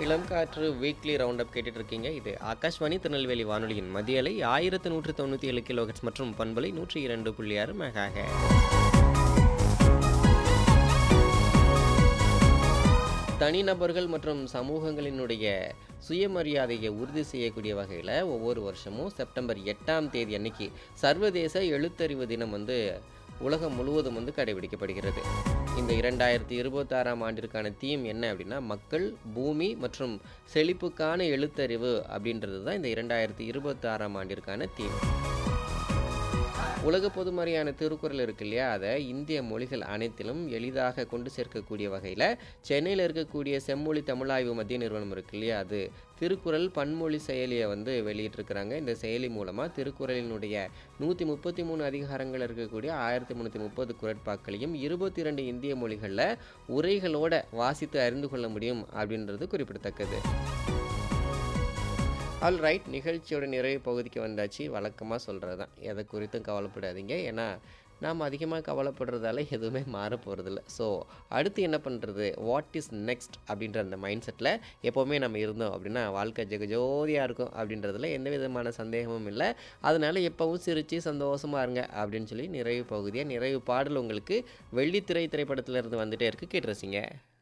இளம் காற்று weekly round up கேட்டுட்டு இருக்கீங்க இது ஆகாஷ்வாணி திருநெல்வேலி வானொலியின் மதியலை ஆயிரத்து நூற்று தொண்ணூற்றி ஏழு கிலோஹெட்ஸ் மற்றும் பண்பலை நூற்றி இரண்டு புள்ளி ஆறு மெகாக தனிநபர்கள் மற்றும் சமூகங்களினுடைய சுயமரியாதையை உறுதி செய்யக்கூடிய வகையில் ஒவ்வொரு வருஷமும் செப்டம்பர் எட்டாம் தேதி அன்னைக்கு சர்வதேச எழுத்தறிவு தினம் வந்து உலகம் முழுவதும் வந்து கடைபிடிக்கப்படுகிறது இந்த இரண்டாயிரத்தி இருபத்தாறாம் ஆண்டிற்கான தீம் என்ன அப்படின்னா மக்கள் பூமி மற்றும் செழிப்புக்கான எழுத்தறிவு அப்படின்றது தான் இந்த இரண்டாயிரத்தி இருபத்தாறாம் ஆண்டிற்கான தீம் உலக பொதுமறையான திருக்குறள் இருக்கு இல்லையா அதை இந்திய மொழிகள் அனைத்திலும் எளிதாக கொண்டு சேர்க்கக்கூடிய வகையில் சென்னையில் இருக்கக்கூடிய செம்மொழி தமிழாய்வு மத்திய நிறுவனம் இருக்கு இல்லையா அது திருக்குறள் பன்மொழி செயலியை வந்து வெளியிட்டிருக்கிறாங்க இந்த செயலி மூலமாக திருக்குறளினுடைய நூற்றி முப்பத்தி மூணு அதிகாரங்கள் இருக்கக்கூடிய ஆயிரத்தி முந்நூற்றி முப்பது குரட்பாக்களையும் இருபத்தி இரண்டு இந்திய மொழிகளில் உரைகளோட வாசித்து அறிந்து கொள்ள முடியும் அப்படின்றது குறிப்பிடத்தக்கது ஆல் ரைட் நிகழ்ச்சியோட நிறைவு பகுதிக்கு வந்தாச்சு வழக்கமாக சொல்கிறது தான் எதை குறித்தும் கவலைப்படாதீங்க ஏன்னா நாம் அதிகமாக கவலைப்படுறதால எதுவுமே மாற போகிறதில்ல ஸோ அடுத்து என்ன பண்ணுறது வாட் இஸ் நெக்ஸ்ட் அப்படின்ற அந்த மைண்ட் செட்டில் எப்போவுமே நம்ம இருந்தோம் அப்படின்னா வாழ்க்கை ஜெகஜோதியாக இருக்கும் அப்படின்றதுல எந்த விதமான சந்தேகமும் இல்லை அதனால எப்போவும் சிரித்து சந்தோஷமாக இருங்க அப்படின்னு சொல்லி நிறைவு பகுதியாக நிறைவு பாடல் உங்களுக்கு வெள்ளித்திரை திரைப்படத்தில் இருந்து வந்துட்டே இருக்குது கேட்டுருச்சிங்க